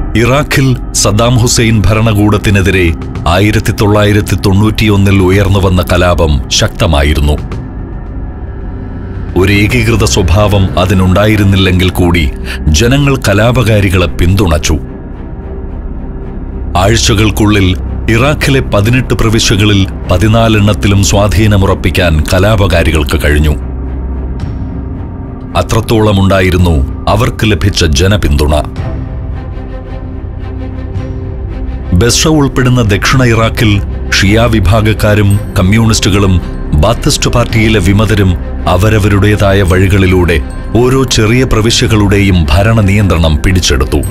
ഇറാഖിൽ സദ്ദാം ഹുസൈൻ ഭരണകൂടത്തിനെതിരെ ആയിരത്തി തൊള്ളായിരത്തി തൊണ്ണൂറ്റിയൊന്നിൽ ഉയർന്നുവന്ന കലാപം ശക്തമായിരുന്നു ഒരു ഏകീകൃത സ്വഭാവം അതിനുണ്ടായിരുന്നില്ലെങ്കിൽ കൂടി ജനങ്ങൾ കലാപകാരികളെ പിന്തുണച്ചു ആഴ്ചകൾക്കുള്ളിൽ ഇറാഖിലെ പതിനെട്ട് പ്രവിശ്യകളിൽ പതിനാലെണ്ണത്തിലും സ്വാധീനമുറപ്പിക്കാൻ കലാപകാരികൾക്ക് കഴിഞ്ഞു അത്രത്തോളമുണ്ടായിരുന്നു അവർക്ക് ലഭിച്ച ജനപിന്തുണ ബെസ്ര ഉൾപ്പെടുന്ന ദക്ഷിണ ഇറാഖിൽ ഷിയ വിഭാഗക്കാരും കമ്മ്യൂണിസ്റ്റുകളും ബാത്തിസ്റ്റ് പാർട്ടിയിലെ വിമതരും അവരവരുടേതായ വഴികളിലൂടെ ഓരോ ചെറിയ പ്രവിശ്യകളുടെയും ഭരണ നിയന്ത്രണം പിടിച്ചെടുത്തു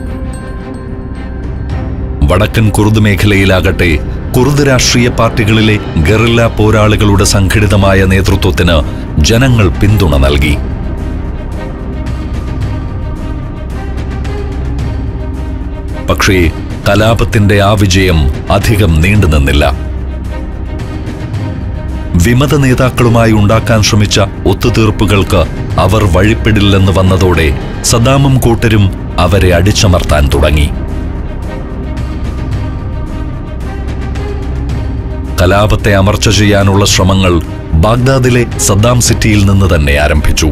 വടക്കൻ കുർദ് മേഖലയിലാകട്ടെ കുർദ് രാഷ്ട്രീയ പാർട്ടികളിലെ ഗറില്ല പോരാളികളുടെ സംഘടിതമായ നേതൃത്വത്തിന് ജനങ്ങൾ പിന്തുണ നൽകി പക്ഷേ കലാപത്തിന്റെ ആ വിജയം അധികം നീണ്ടുനിന്നില്ല വിമത നേതാക്കളുമായി ഉണ്ടാക്കാൻ ശ്രമിച്ച ഒത്തുതീർപ്പുകൾക്ക് അവർ വഴിപ്പെടില്ലെന്ന് വന്നതോടെ സദ്ദാമും കൂട്ടരും അവരെ അടിച്ചമർത്താൻ തുടങ്ങി കലാപത്തെ അമർച്ച ചെയ്യാനുള്ള ശ്രമങ്ങൾ ബാഗ്ദാദിലെ സദ്ദാം സിറ്റിയിൽ നിന്ന് തന്നെ ആരംഭിച്ചു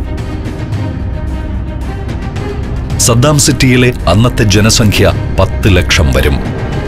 സദ്ദാം സിറ്റിയിലെ അന്നത്തെ ജനസംഖ്യ പത്ത് ലക്ഷം വരും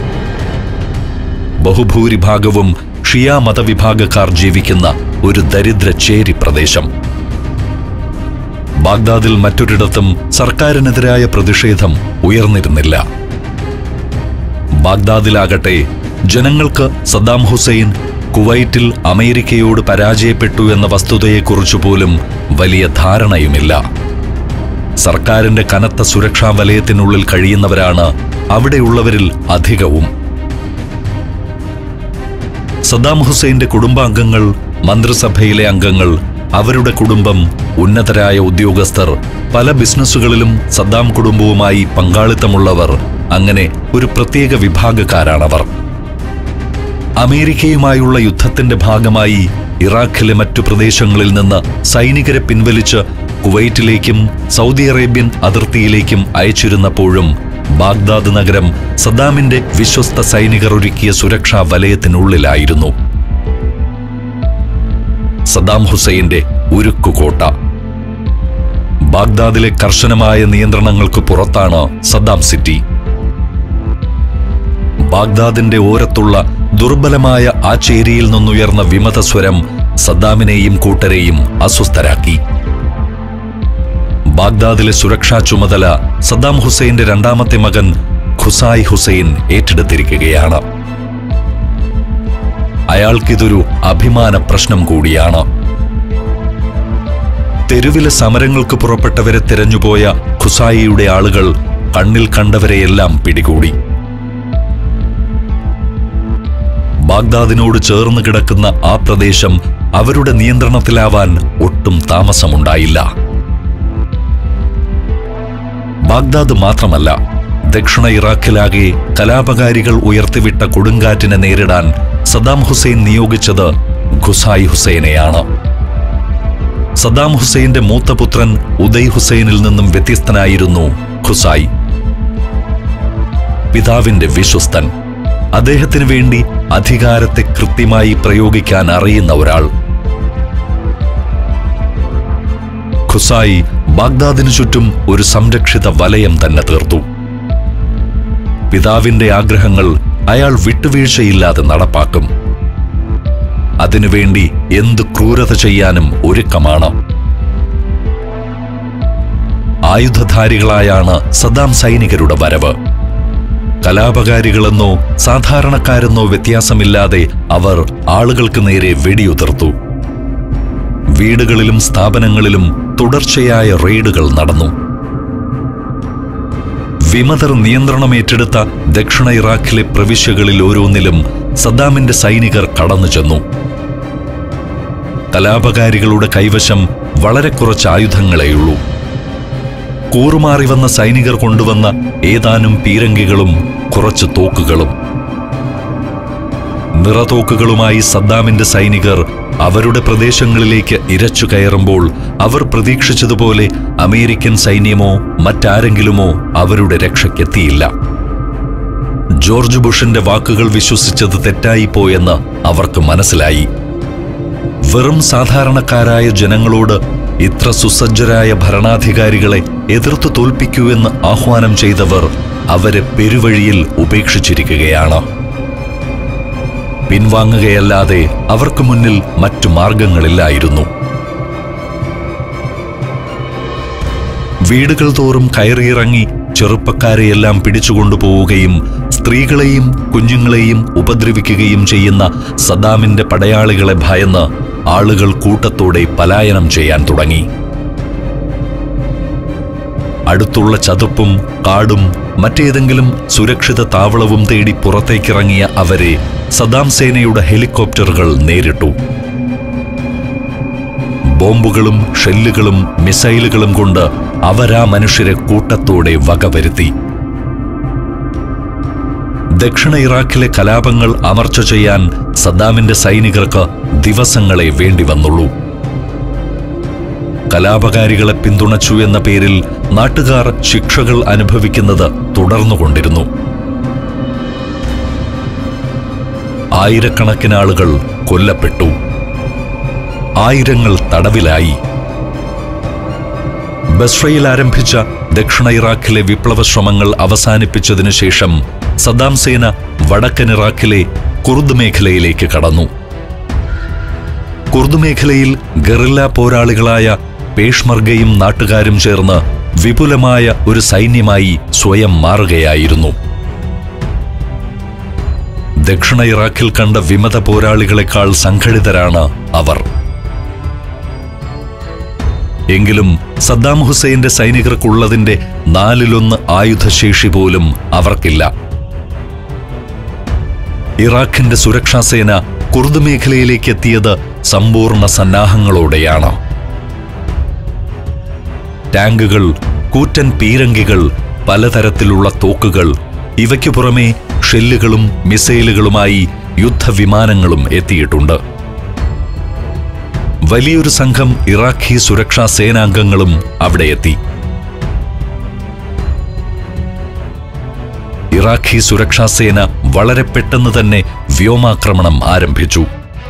ബഹുഭൂരിഭാഗവും ഷിയ മതവിഭാഗക്കാർ ജീവിക്കുന്ന ഒരു ദരിദ്ര ചേരി പ്രദേശം ബാഗ്ദാദിൽ മറ്റൊരിടത്തും സർക്കാരിനെതിരായ പ്രതിഷേധം ഉയർന്നിരുന്നില്ല ബാഗ്ദാദിലാകട്ടെ ജനങ്ങൾക്ക് സദ്ദാം ഹുസൈൻ കുവൈറ്റിൽ അമേരിക്കയോട് പരാജയപ്പെട്ടു എന്ന വസ്തുതയെക്കുറിച്ച് പോലും വലിയ ധാരണയുമില്ല സർക്കാരിന്റെ കനത്ത സുരക്ഷാ വലയത്തിനുള്ളിൽ കഴിയുന്നവരാണ് അവിടെയുള്ളവരിൽ അധികവും സദ്ദാം ഹുസൈന്റെ കുടുംബാംഗങ്ങൾ മന്ത്രിസഭയിലെ അംഗങ്ങൾ അവരുടെ കുടുംബം ഉന്നതരായ ഉദ്യോഗസ്ഥർ പല ബിസിനസ്സുകളിലും സദ്ദാം കുടുംബവുമായി പങ്കാളിത്തമുള്ളവർ അങ്ങനെ ഒരു പ്രത്യേക വിഭാഗക്കാരാണവർ അമേരിക്കയുമായുള്ള യുദ്ധത്തിന്റെ ഭാഗമായി ഇറാഖിലെ മറ്റു പ്രദേശങ്ങളിൽ നിന്ന് സൈനികരെ പിൻവലിച്ച് കുവൈറ്റിലേക്കും സൗദി അറേബ്യൻ അതിർത്തിയിലേക്കും അയച്ചിരുന്നപ്പോഴും ബാഗ്ദാദ് നഗരം സദ്ദാമിന്റെ വിശ്വസ്ത സൈനികർ ഒരുക്കിയ സുരക്ഷാ വലയത്തിനുള്ളിലായിരുന്നു സദ്ദാം ഹുസൈന്റെ ഉരുക്കുകോട്ട ബാഗ്ദാദിലെ കർശനമായ നിയന്ത്രണങ്ങൾക്ക് പുറത്താണ് സദ്ദാം സിറ്റി ബാഗ്ദാദിന്റെ ഓരത്തുള്ള ദുർബലമായ ആ ചേരിയിൽ നിന്നുയർന്ന വിമതസ്വരം സദ്ദാമിനെയും കൂട്ടരെയും അസ്വസ്ഥരാക്കി ബാഗ്ദാദിലെ സുരക്ഷാ ചുമതല സദ്ദാം ഹുസൈന്റെ രണ്ടാമത്തെ മകൻ ഖുസായ് ഹുസൈൻ ഏറ്റെടുത്തിരിക്കുകയാണ് അയാൾക്കിതൊരു അഭിമാന പ്രശ്നം കൂടിയാണ് തെരുവിലെ സമരങ്ങൾക്ക് പുറപ്പെട്ടവരെ തിരഞ്ഞുപോയ ഖുസായിയുടെ ആളുകൾ കണ്ണിൽ കണ്ടവരെയെല്ലാം പിടികൂടി ബാഗ്ദാദിനോട് ചേർന്ന് കിടക്കുന്ന ആ പ്രദേശം അവരുടെ നിയന്ത്രണത്തിലാവാൻ ഒട്ടും താമസമുണ്ടായില്ല ബാഗ്ദാദ് മാത്രമല്ല ദക്ഷിണ ഇറാഖിലാകെ കലാപകാരികൾ ഉയർത്തിവിട്ട കൊടുങ്കാറ്റിനെ നേരിടാൻ സദ്ദാം ഹുസൈൻ നിയോഗിച്ചത് ഖുസായി ഹുസൈനെയാണ് സദ്ദാം ഹുസൈന്റെ മൂത്ത പുത്രൻ ഉദയ് ഹുസൈനിൽ നിന്നും വ്യത്യസ്തനായിരുന്നു ഖുസായി പിതാവിന്റെ വിശ്വസ്തൻ അദ്ദേഹത്തിന് വേണ്ടി അധികാരത്തെ കൃത്യമായി പ്രയോഗിക്കാൻ അറിയുന്ന ഒരാൾ ഖുസായി ബാഗ്ദാദിനു ചുറ്റും ഒരു സംരക്ഷിത വലയം തന്നെ തീർത്തു പിതാവിന്റെ ആഗ്രഹങ്ങൾ അയാൾ വിട്ടുവീഴ്ചയില്ലാതെ നടപ്പാക്കും അതിനുവേണ്ടി എന്ത് ക്രൂരത ചെയ്യാനും ഒരുക്കമാണ് ആയുധധാരികളായാണ് സദ്ദാം സൈനികരുടെ വരവ് കലാപകാരികളെന്നോ സാധാരണക്കാരെന്നോ വ്യത്യാസമില്ലാതെ അവർ ആളുകൾക്ക് നേരെ വെടിയുതിർത്തു വീടുകളിലും സ്ഥാപനങ്ങളിലും തുടർച്ചയായ റെയ്ഡുകൾ നടന്നു വിമതർ നിയന്ത്രണമേറ്റെടുത്ത ദക്ഷിണ ഇറാഖിലെ പ്രവിശ്യകളിൽ ഓരോന്നിലും സദ്ദാമിന്റെ സൈനികർ കടന്നു ചെന്നു കലാപകാരികളുടെ കൈവശം വളരെ കുറച്ച് ആയുധങ്ങളെയുള്ളൂ കൂറുമാറി വന്ന സൈനികർ കൊണ്ടുവന്ന ഏതാനും പീരങ്കികളും കുറച്ച് തോക്കുകളും നിറതോക്കുകളുമായി സദ്ദാമിന്റെ സൈനികർ അവരുടെ പ്രദേശങ്ങളിലേക്ക് ഇരച്ചു കയറുമ്പോൾ അവർ പ്രതീക്ഷിച്ചതുപോലെ അമേരിക്കൻ സൈന്യമോ മറ്റാരെങ്കിലുമോ അവരുടെ രക്ഷയ്ക്കെത്തിയില്ല ജോർജ് ബുഷിന്റെ വാക്കുകൾ വിശ്വസിച്ചത് തെറ്റായിപ്പോയെന്ന് അവർക്ക് മനസ്സിലായി വെറും സാധാരണക്കാരായ ജനങ്ങളോട് ഇത്ര സുസജ്ജരായ ഭരണാധികാരികളെ എതിർത്തു തോൽപ്പിക്കൂ എന്ന് ആഹ്വാനം ചെയ്തവർ അവരെ പെരുവഴിയിൽ ഉപേക്ഷിച്ചിരിക്കുകയാണ് പിൻവാങ്ങുകയല്ലാതെ അവർക്ക് മുന്നിൽ മറ്റു മാർഗങ്ങളില്ലായിരുന്നു വീടുകൾ തോറും കയറിയിറങ്ങി ചെറുപ്പക്കാരെയെല്ലാം പിടിച്ചുകൊണ്ടുപോവുകയും സ്ത്രീകളെയും കുഞ്ഞുങ്ങളെയും ഉപദ്രവിക്കുകയും ചെയ്യുന്ന സദ്ദാമിന്റെ പടയാളികളെ ഭയന്ന് ആളുകൾ കൂട്ടത്തോടെ പലായനം ചെയ്യാൻ തുടങ്ങി അടുത്തുള്ള ചതുപ്പും കാടും മറ്റേതെങ്കിലും സുരക്ഷിത താവളവും തേടി പുറത്തേക്കിറങ്ങിയ അവരെ സദ്ദാം സേനയുടെ ഹെലികോപ്റ്ററുകൾ നേരിട്ടു ബോംബുകളും ഷെല്ലുകളും മിസൈലുകളും കൊണ്ട് അവരാ മനുഷ്യരെ കൂട്ടത്തോടെ വകവരുത്തി ദക്ഷിണ ഇറാഖിലെ കലാപങ്ങൾ അമർച്ച ചെയ്യാൻ സദ്ദാമിന്റെ സൈനികർക്ക് ദിവസങ്ങളെ വേണ്ടിവന്നുള്ളൂ കലാപകാരികളെ പിന്തുണച്ചു എന്ന പേരിൽ നാട്ടുകാർ ശിക്ഷകൾ അനുഭവിക്കുന്നത് തുടർന്നുകൊണ്ടിരുന്നു ആയിരക്കണക്കിന് ആളുകൾ കൊല്ലപ്പെട്ടു ആയിരങ്ങൾ തടവിലായി ബസ്രയിൽ ആരംഭിച്ച ദക്ഷിണ ഇറാഖിലെ വിപ്ലവ ശ്രമങ്ങൾ അവസാനിപ്പിച്ചതിനു ശേഷം സദ്ദാം സേന വടക്കൻ ഇറാഖിലെ കുർദ് മേഖലയിലേക്ക് കടന്നു കുർദ് മേഖലയിൽ ഗറില്ല പോരാളികളായ പേഷ്മർഗയും നാട്ടുകാരും ചേർന്ന് വിപുലമായ ഒരു സൈന്യമായി സ്വയം മാറുകയായിരുന്നു ദക്ഷിണ ഇറാഖിൽ കണ്ട വിമത പോരാളികളെക്കാൾ സംഘടിതരാണ് അവർ എങ്കിലും സദ്ദാം ഹുസൈന്റെ സൈനികർക്കുള്ളതിന്റെ നാലിലൊന്ന് ആയുധശേഷി പോലും അവർക്കില്ല ഇറാഖിന്റെ സുരക്ഷാസേന കുർദ് മേഖലയിലേക്ക് എത്തിയത് സമ്പൂർണ്ണ സന്നാഹങ്ങളോടെയാണ് ടാങ്കുകൾ കൂറ്റൻ പീരങ്കികൾ പലതരത്തിലുള്ള തോക്കുകൾ ഇവയ്ക്കു പുറമെ ഷെല്ലുകളും മിസൈലുകളുമായി യുദ്ധവിമാനങ്ങളും എത്തിയിട്ടുണ്ട് വലിയൊരു സംഘം ഇറാഖി സുരക്ഷാ സേനാംഗങ്ങളും അവിടെ എത്തി ഇറാഖി സുരക്ഷാ സേന വളരെ പെട്ടെന്ന് തന്നെ വ്യോമാക്രമണം ആരംഭിച്ചു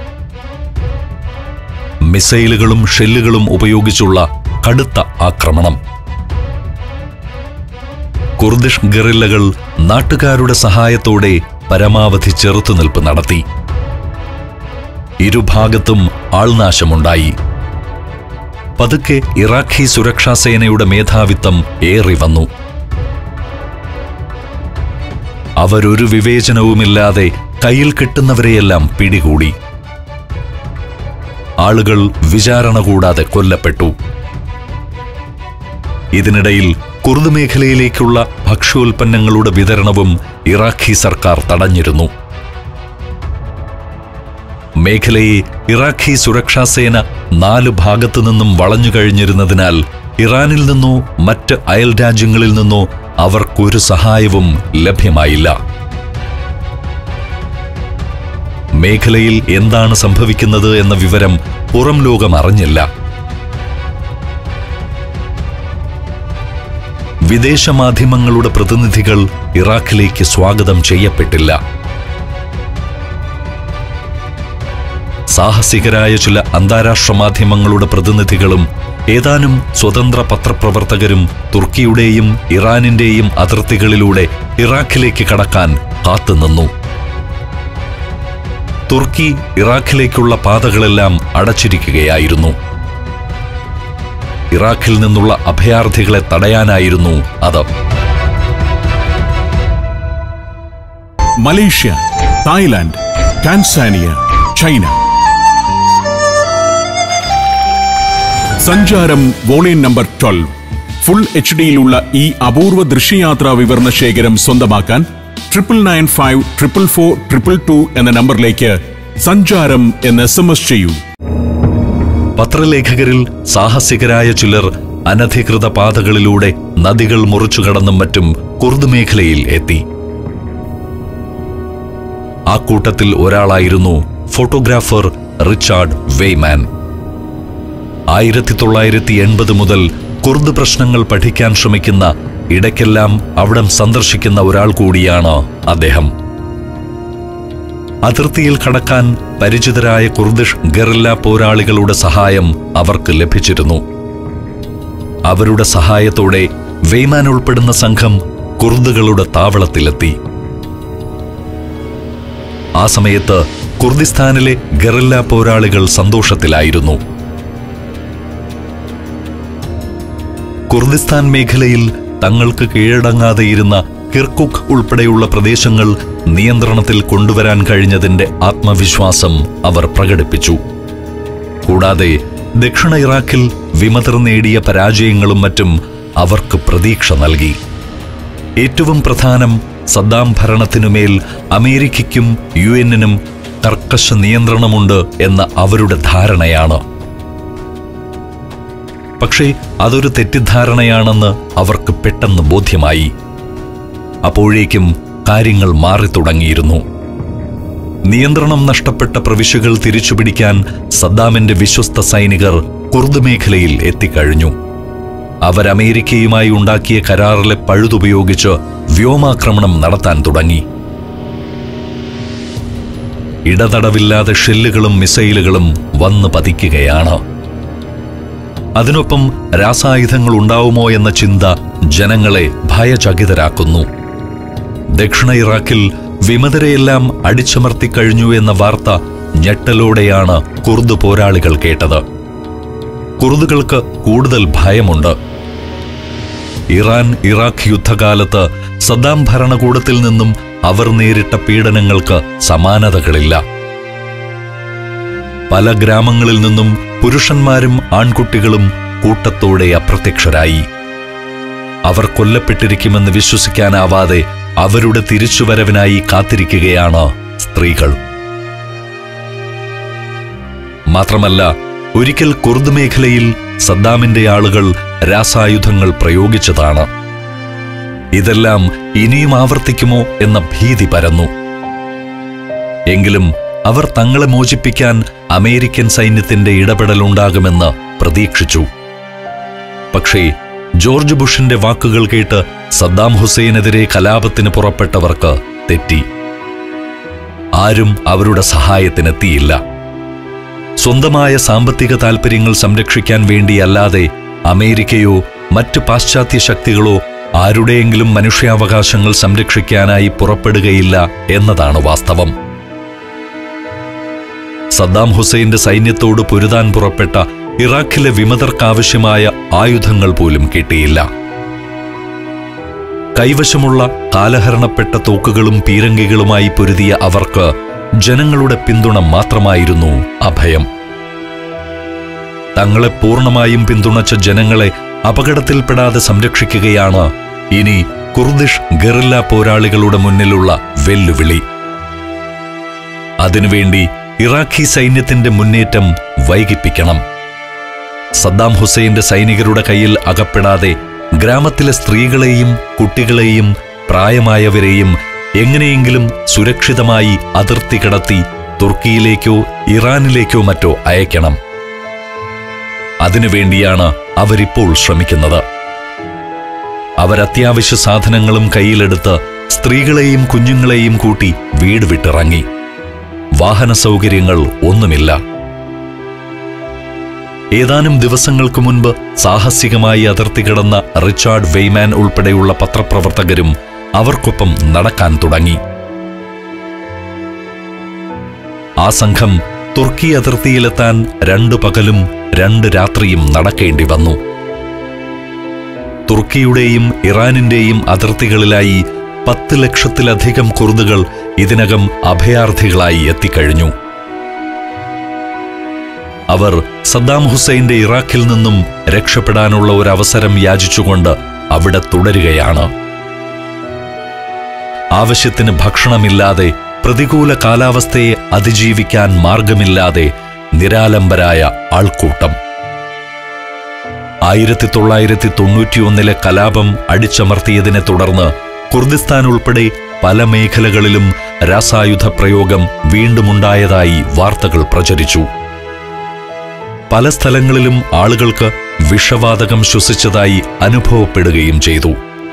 മിസൈലുകളും ഷെല്ലുകളും ഉപയോഗിച്ചുള്ള കടുത്ത ആക്രമണം കുർദിഷ് ഗറില്ലകൾ നാട്ടുകാരുടെ സഹായത്തോടെ പരമാവധി ചെറുത്തുനിൽപ്പ് നടത്തി ഇരുഭാഗത്തും ആൾനാശമുണ്ടായി പതുക്കെ ഇറാഖി സുരക്ഷാ സേനയുടെ മേധാവിത്വം ഏറി വന്നു അവരൊരു വിവേചനവുമില്ലാതെ കയ്യിൽ കിട്ടുന്നവരെയെല്ലാം പിടികൂടി ആളുകൾ വിചാരണ കൂടാതെ കൊല്ലപ്പെട്ടു ഇതിനിടയിൽ കുർദ് മേഖലയിലേക്കുള്ള ഭക്ഷ്യോൽപ്പന്നങ്ങളുടെ വിതരണവും ഇറാഖി സർക്കാർ തടഞ്ഞിരുന്നു മേഖലയെ ഇറാഖി സുരക്ഷാ സേന നാല് ഭാഗത്തു നിന്നും വളഞ്ഞു കഴിഞ്ഞിരുന്നതിനാൽ ഇറാനിൽ നിന്നോ മറ്റ് അയൽ രാജ്യങ്ങളിൽ നിന്നോ അവർക്കൊരു സഹായവും ലഭ്യമായില്ല മേഖലയിൽ എന്താണ് സംഭവിക്കുന്നത് എന്ന വിവരം പുറം ലോകം അറിഞ്ഞില്ല വിദേശ മാധ്യമങ്ങളുടെ പ്രതിനിധികൾ ഇറാഖിലേക്ക് സ്വാഗതം ചെയ്യപ്പെട്ടില്ല സാഹസികരായ ചില അന്താരാഷ്ട്ര മാധ്യമങ്ങളുടെ പ്രതിനിധികളും ഏതാനും സ്വതന്ത്ര പത്രപ്രവർത്തകരും തുർക്കിയുടെയും ഇറാനിന്റെയും അതിർത്തികളിലൂടെ ഇറാഖിലേക്ക് കടക്കാൻ കാത്തുനിന്നു തുർക്കി ഇറാഖിലേക്കുള്ള പാതകളെല്ലാം അടച്ചിരിക്കുകയായിരുന്നു ഇറാഖിൽ നിന്നുള്ള അഭയാർത്ഥികളെ തടയാനായിരുന്നു അത് Malaysia Thailand Tanzania China Sancharam volume number twelve full H ഡിയിലുള്ള ഈ അപൂർവ ദൃശ്യയാത്രാ വിവരണ ശേഖരം സ്വന്തമാക്കാൻ triple nine five triple four triple two എന്ന നമ്പറിലേക്ക് സഞ്ചാരം എന്ന് എസ് എം എസ് ചെയ്യൂ പത്രലേഖകരിൽ സാഹസികരായ ചിലർ അനധികൃത പാതകളിലൂടെ നദികൾ മുറിച്ചു കടന്നും മറ്റും കുർദ് മേഖലയിൽ എത്തി ആ കൂട്ടത്തിൽ ഒരാളായിരുന്നു ഫോട്ടോഗ്രാഫർ റിച്ചാർഡ് വെയ്മാൻ ആയിരത്തി തൊള്ളായിരത്തി എൺപത് മുതൽ കുർദ് പ്രശ്നങ്ങൾ പഠിക്കാൻ ശ്രമിക്കുന്ന ഇടയ്ക്കെല്ലാം അവിടം സന്ദർശിക്കുന്ന ഒരാൾ കൂടിയാണ് അദ്ദേഹം അതിർത്തിയിൽ കടക്കാൻ പരിചിതരായ കുർദിഷ് ഗറില്ല പോരാളികളുടെ സഹായം അവർക്ക് ലഭിച്ചിരുന്നു അവരുടെ സഹായത്തോടെ വെയ്മാൻ ഉൾപ്പെടുന്ന സംഘം കുർദുകളുടെ താവളത്തിലെത്തി ആ സമയത്ത് കുർദിസ്ഥാനിലെ ഗറില്ല പോരാളികൾ സന്തോഷത്തിലായിരുന്നു കുർദിസ്ഥാൻ മേഖലയിൽ തങ്ങൾക്ക് കീഴടങ്ങാതെയിരുന്ന കിർക്കുക്ക് ഉൾപ്പെടെയുള്ള പ്രദേശങ്ങൾ നിയന്ത്രണത്തിൽ കൊണ്ടുവരാൻ കഴിഞ്ഞതിന്റെ ആത്മവിശ്വാസം അവർ പ്രകടിപ്പിച്ചു കൂടാതെ ദക്ഷിണ ഇറാഖിൽ വിമതർ നേടിയ പരാജയങ്ങളും മറ്റും അവർക്ക് പ്രതീക്ഷ നൽകി ഏറ്റവും പ്രധാനം സദ്ദാം ഭരണത്തിനുമേൽ അമേരിക്കയ്ക്കും യു എന്നിനും കർക്കശ നിയന്ത്രണമുണ്ട് എന്ന അവരുടെ ധാരണയാണ് പക്ഷേ അതൊരു തെറ്റിദ്ധാരണയാണെന്ന് അവർക്ക് പെട്ടെന്ന് ബോധ്യമായി അപ്പോഴേക്കും കാര്യങ്ങൾ മാറി തുടങ്ങിയിരുന്നു നിയന്ത്രണം നഷ്ടപ്പെട്ട പ്രവിശ്യകൾ തിരിച്ചുപിടിക്കാൻ സദ്ദാമിന്റെ വിശ്വസ്ത സൈനികർ കുർദ് മേഖലയിൽ എത്തിക്കഴിഞ്ഞു അവർ അമേരിക്കയുമായി ഉണ്ടാക്കിയ കരാറിലെ പഴുതുപയോഗിച്ച് വ്യോമാക്രമണം നടത്താൻ തുടങ്ങി ഇടതടവില്ലാതെ ഷെല്ലുകളും മിസൈലുകളും വന്നു പതിക്കുകയാണ് അതിനൊപ്പം രാസായുധങ്ങൾ ഉണ്ടാവുമോ എന്ന ചിന്ത ജനങ്ങളെ ഭയചകിതരാക്കുന്നു ദക്ഷിണ ഇറാഖിൽ വിമതരെയെല്ലാം അടിച്ചമർത്തിക്കഴിഞ്ഞു എന്ന വാർത്ത ഞെട്ടലോടെയാണ് കുർദ് പോരാളികൾ കേട്ടത് കുർദുകൾക്ക് കൂടുതൽ ഭയമുണ്ട് ഇറാൻ ഇറാഖ് യുദ്ധകാലത്ത് സദ്ദാം ഭരണകൂടത്തിൽ നിന്നും അവർ നേരിട്ട പീഡനങ്ങൾക്ക് സമാനതകളില്ല പല ഗ്രാമങ്ങളിൽ നിന്നും പുരുഷന്മാരും ആൺകുട്ടികളും കൂട്ടത്തോടെ അപ്രത്യക്ഷരായി അവർ കൊല്ലപ്പെട്ടിരിക്കുമെന്ന് വിശ്വസിക്കാനാവാതെ അവരുടെ തിരിച്ചുവരവിനായി കാത്തിരിക്കുകയാണ് സ്ത്രീകൾ മാത്രമല്ല ഒരിക്കൽ കുർദ് മേഖലയിൽ സദ്ദാമിന്റെ ആളുകൾ രാസായുധങ്ങൾ പ്രയോഗിച്ചതാണ് ഇതെല്ലാം ഇനിയും ആവർത്തിക്കുമോ എന്ന ഭീതി പരന്നു എങ്കിലും അവർ തങ്ങളെ മോചിപ്പിക്കാൻ അമേരിക്കൻ സൈന്യത്തിന്റെ ഇടപെടലുണ്ടാകുമെന്ന് പ്രതീക്ഷിച്ചു പക്ഷേ ജോർജ് ബുഷിന്റെ വാക്കുകൾ കേട്ട് സദ്ദാം ഹുസൈനെതിരെ കലാപത്തിന് പുറപ്പെട്ടവർക്ക് തെറ്റി ആരും അവരുടെ സഹായത്തിനെത്തിയില്ല സ്വന്തമായ സാമ്പത്തിക താൽപ്പര്യങ്ങൾ സംരക്ഷിക്കാൻ വേണ്ടിയല്ലാതെ അമേരിക്കയോ മറ്റ് പാശ്ചാത്യ ശക്തികളോ ആരുടെയെങ്കിലും മനുഷ്യാവകാശങ്ങൾ സംരക്ഷിക്കാനായി പുറപ്പെടുകയില്ല എന്നതാണ് വാസ്തവം സദ്ദാം ഹുസൈന്റെ സൈന്യത്തോട് പൊരുതാൻ പുറപ്പെട്ട ഇറാഖിലെ വിമതർക്കാവശ്യമായ ആയുധങ്ങൾ പോലും കിട്ടിയില്ല കൈവശമുള്ള കാലഹരണപ്പെട്ട തോക്കുകളും പീരങ്കികളുമായി പൊരുതിയ അവർക്ക് ജനങ്ങളുടെ പിന്തുണ മാത്രമായിരുന്നു അഭയം തങ്ങളെ പൂർണ്ണമായും പിന്തുണച്ച ജനങ്ങളെ അപകടത്തിൽപ്പെടാതെ സംരക്ഷിക്കുകയാണ് ഇനി കുർദിഷ് ഗറില്ല പോരാളികളുടെ മുന്നിലുള്ള വെല്ലുവിളി അതിനുവേണ്ടി ഇറാഖി സൈന്യത്തിന്റെ മുന്നേറ്റം വൈകിപ്പിക്കണം സദ്ദാം ഹുസൈന്റെ സൈനികരുടെ കയ്യിൽ അകപ്പെടാതെ ഗ്രാമത്തിലെ സ്ത്രീകളെയും കുട്ടികളെയും പ്രായമായവരെയും എങ്ങനെയെങ്കിലും സുരക്ഷിതമായി അതിർത്തി കടത്തി തുർക്കിയിലേക്കോ ഇറാനിലേക്കോ മറ്റോ അയക്കണം അതിനുവേണ്ടിയാണ് അവരിപ്പോൾ ശ്രമിക്കുന്നത് അവരത്യാവശ്യ സാധനങ്ങളും കയ്യിലെടുത്ത് സ്ത്രീകളെയും കുഞ്ഞുങ്ങളെയും കൂട്ടി വീട് വിട്ടിറങ്ങി വാഹന സൗകര്യങ്ങൾ ഒന്നുമില്ല ഏതാനും ദിവസങ്ങൾക്ക് മുൻപ് സാഹസികമായി അതിർത്തി കിടന്ന റിച്ചാർഡ് വെയ്മാൻ ഉൾപ്പെടെയുള്ള പത്രപ്രവർത്തകരും അവർക്കൊപ്പം നടക്കാൻ തുടങ്ങി ആ സംഘം തുർക്കി അതിർത്തിയിലെത്താൻ രണ്ടു പകലും രണ്ട് രാത്രിയും നടക്കേണ്ടി വന്നു തുർക്കിയുടെയും ഇറാനിന്റെയും അതിർത്തികളിലായി പത്ത് ലക്ഷത്തിലധികം കുർദുകൾ ഇതിനകം അഭയാർത്ഥികളായി എത്തിക്കഴിഞ്ഞു അവർ സദ്ദാം ഹുസൈന്റെ ഇറാഖിൽ നിന്നും രക്ഷപ്പെടാനുള്ള ഒരു അവസരം യാചിച്ചുകൊണ്ട് അവിടെ തുടരുകയാണ് ആവശ്യത്തിന് ഭക്ഷണമില്ലാതെ പ്രതികൂല കാലാവസ്ഥയെ അതിജീവിക്കാൻ മാർഗമില്ലാതെ നിരാലംബരായ ആൾക്കൂട്ടം ആയിരത്തി തൊള്ളായിരത്തി തൊണ്ണൂറ്റിയൊന്നിലെ കലാപം അടിച്ചമർത്തിയതിനെ തുടർന്ന് കുർദിസ്ഥാൻ ഉൾപ്പെടെ പല മേഖലകളിലും രാസായുധ പ്രയോഗം വീണ്ടുമുണ്ടായതായി വാർത്തകൾ പ്രചരിച്ചു പല സ്ഥലങ്ങളിലും ആളുകൾക്ക് വിഷവാതകം ശ്വസിച്ചതായി അനുഭവപ്പെടുകയും ചെയ്തു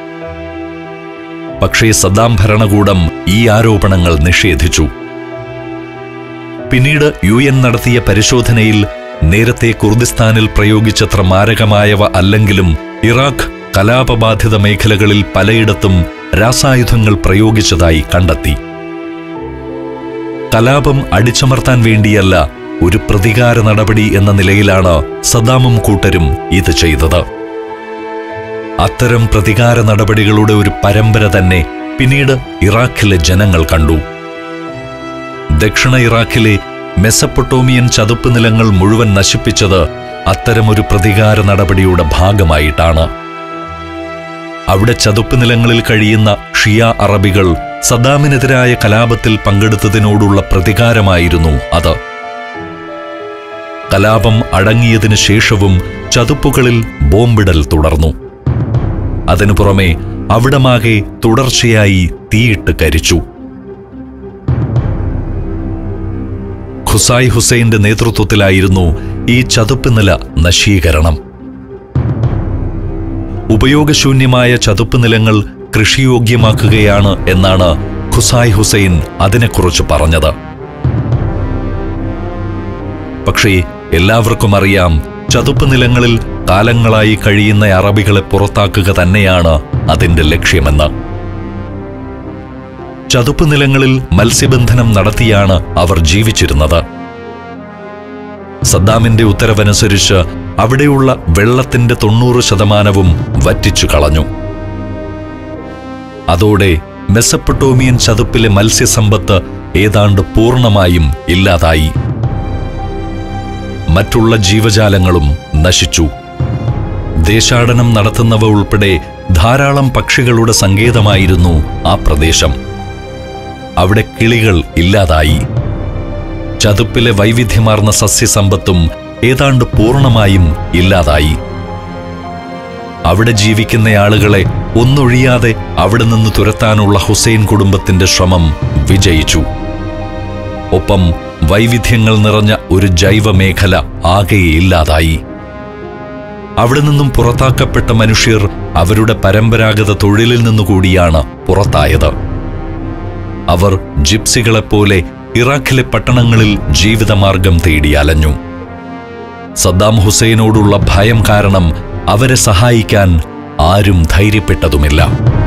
പക്ഷേ സദ്ദാം ഭരണകൂടം ഈ ആരോപണങ്ങൾ നിഷേധിച്ചു പിന്നീട് യു എൻ നടത്തിയ പരിശോധനയിൽ നേരത്തെ കുർദിസ്ഥാനിൽ പ്രയോഗിച്ചത്ര മാരകമായവ അല്ലെങ്കിലും ഇറാഖ് കലാപബാധിത മേഖലകളിൽ പലയിടത്തും രാസായുധങ്ങൾ പ്രയോഗിച്ചതായി കണ്ടെത്തി കലാപം അടിച്ചമർത്താൻ വേണ്ടിയല്ല ഒരു പ്രതികാര നടപടി എന്ന നിലയിലാണ് സദ്ദാമും കൂട്ടരും ഇത് ചെയ്തത് അത്തരം പ്രതികാര നടപടികളുടെ ഒരു പരമ്പര തന്നെ പിന്നീട് ഇറാഖിലെ ജനങ്ങൾ കണ്ടു ദക്ഷിണ ഇറാഖിലെ മെസപ്പൊട്ടോമിയൻ ചതുപ്പ് നിലങ്ങൾ മുഴുവൻ നശിപ്പിച്ചത് അത്തരമൊരു പ്രതികാര നടപടിയുടെ ഭാഗമായിട്ടാണ് അവിടെ ചതുപ്പ് നിലങ്ങളിൽ കഴിയുന്ന ഷിയ അറബികൾ സദ്ദാമിനെതിരായ കലാപത്തിൽ പങ്കെടുത്തതിനോടുള്ള പ്രതികാരമായിരുന്നു അത് കലാപം അടങ്ങിയതിനു ശേഷവും ചതുപ്പുകളിൽ ബോംബിടൽ തുടർന്നു അതിനു പുറമെ അവിടമാകെ തുടർച്ചയായി തീയിട്ട് കരിച്ചു ഖുസായ് ഹുസൈന്റെ നേതൃത്വത്തിലായിരുന്നു ഈ ചതുപ്പ് നില നശീകരണം ഉപയോഗശൂന്യമായ ചതുപ്പ് നിലങ്ങൾ കൃഷിയോഗ്യമാക്കുകയാണ് എന്നാണ് ഖുസായ് ഹുസൈൻ അതിനെക്കുറിച്ച് പറഞ്ഞത് പക്ഷേ എല്ലാവർക്കും അറിയാം ചതുപ്പ് നിലങ്ങളിൽ കാലങ്ങളായി കഴിയുന്ന അറബികളെ പുറത്താക്കുക തന്നെയാണ് അതിന്റെ ലക്ഷ്യമെന്ന് ചതുപ്പ് നിലങ്ങളിൽ മത്സ്യബന്ധനം നടത്തിയാണ് അവർ ജീവിച്ചിരുന്നത് സദ്ദാമിന്റെ ഉത്തരവനുസരിച്ച് അവിടെയുള്ള വെള്ളത്തിന്റെ തൊണ്ണൂറ് ശതമാനവും വറ്റിച്ചു കളഞ്ഞു അതോടെ മെസപ്പൊട്ടോമിയൻ ചതുപ്പിലെ മത്സ്യസമ്പത്ത് ഏതാണ്ട് പൂർണ്ണമായും ഇല്ലാതായി മറ്റുള്ള ജീവജാലങ്ങളും നശിച്ചു ദേശാടനം നടത്തുന്നവ ഉൾപ്പെടെ ധാരാളം പക്ഷികളുടെ സങ്കേതമായിരുന്നു ആ പ്രദേശം അവിടെ കിളികൾ ഇല്ലാതായി ചതുപ്പിലെ വൈവിധ്യമാർന്ന സസ്യസമ്പത്തും ഏതാണ്ട് പൂർണ്ണമായും ഇല്ലാതായി അവിടെ ജീവിക്കുന്ന ആളുകളെ ഒന്നൊഴിയാതെ അവിടെ നിന്ന് തുരത്താനുള്ള ഹുസൈൻ കുടുംബത്തിന്റെ ശ്രമം വിജയിച്ചു ഒപ്പം വൈവിധ്യങ്ങൾ നിറഞ്ഞ ഒരു ജൈവ മേഖല ആകെ ഇല്ലാതായി അവിടെ നിന്നും പുറത്താക്കപ്പെട്ട മനുഷ്യർ അവരുടെ പരമ്പരാഗത തൊഴിലിൽ നിന്നുകൂടിയാണ് പുറത്തായത് അവർ ജിപ്സികളെപ്പോലെ ഇറാഖിലെ പട്ടണങ്ങളിൽ ജീവിതമാർഗം തേടി അലഞ്ഞു സദ്ദാം ഹുസൈനോടുള്ള ഭയം കാരണം അവരെ സഹായിക്കാൻ ആരും ധൈര്യപ്പെട്ടതുമില്ല